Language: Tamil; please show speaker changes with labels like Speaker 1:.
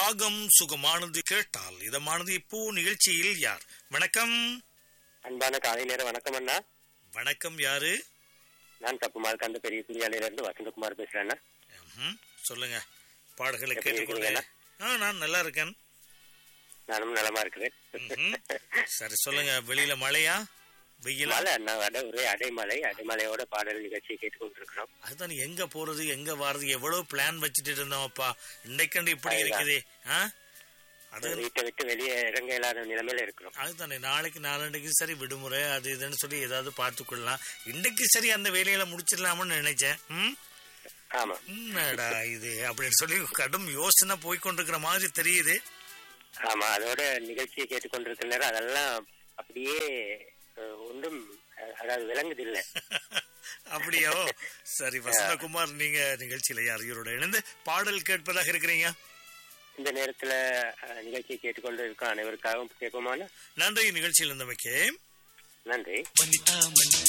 Speaker 1: ராகம் சுகமானது கேட்டால் இதமானது இப்போ நிகழ்ச்சியில் யார் வணக்கம்
Speaker 2: அன்பான காலை நேரம் வணக்கம் அண்ணா
Speaker 1: வணக்கம் யாரு
Speaker 2: நான் தப்புமால் கந்த பெரிய குடியாலையில இருந்து வசந்தகுமார் பேசுறேன் அண்ணா.
Speaker 1: ம்ஹும். சொல்லுங்க பாடல்களை
Speaker 2: எப்படி
Speaker 1: கேட்டுக்கொண்டு
Speaker 2: இருக்கீங்க?
Speaker 1: ஆ நான் நல்லா இருக்கேன்
Speaker 2: நானும் நலமா இருக்கிறேன்
Speaker 1: ம்ஹும். சரி சொல்லுங்க வெளியில மழையா வெயிலா
Speaker 2: மழை அண்ணா அட ஒரே அடைமலை அடைமலையோட பாடல் நிகழ்ச்சியை கேட்டுக்கொண்டிருக்கிறோம்
Speaker 1: அதுதான் எங்க போறது எங்க வாரது எவ்வளவு பிளான் வச்சுட்டு இருந்தோம்ப்பா இன்னைக்கண்டு இப்படி
Speaker 2: அதுதான்.
Speaker 1: இருக்குதே ஆ அது
Speaker 2: வீட்டை விட்டு வெளியே இறங்க இல்லாத நிலைமையில இருக்கிறோம்
Speaker 1: அதுதானே நாளைக்கு நாளன்னைக்கு சரி விடுமுறை அது இதுன்னு சொல்லி ஏதாவது பார்த்துக்கொள்ளலாம் இன்னைக்கு சரி அந்த வேலையில முடிச்சிடலாம்னு நினைச்சேன் ம்
Speaker 2: ஆமா
Speaker 1: என்னடா இது அப்படின்னு சொல்லி கடும் யோசனை போய் கொண்டிருக்கிற மாதிரி தெரியுது
Speaker 2: ஆமா அதோட நிகழ்ச்சியை கேட்டுக்கொண்டிருக்கிற நேரம் அதெல்லாம் அப்படியே அஹ், ஒன்றும் அஹ், அதாவது விளங்குது இல்ல
Speaker 1: அப்படியோ சரி வசந்தகுமார் நீங்க நிகழ்ச்சியில யார் இவரோட இணைந்து பாடல் கேட்பதாக இருக்கிறீங்க
Speaker 2: இந்த நேரத்துல அஹ், நிகழ்ச்சியை கேட்டுக்கொண்டு இருக்க அனைவருக்காகவும் கேட்போமான
Speaker 1: நன்றி நிகழ்ச்சியில் இருந்தமைக்கு
Speaker 2: நன்றி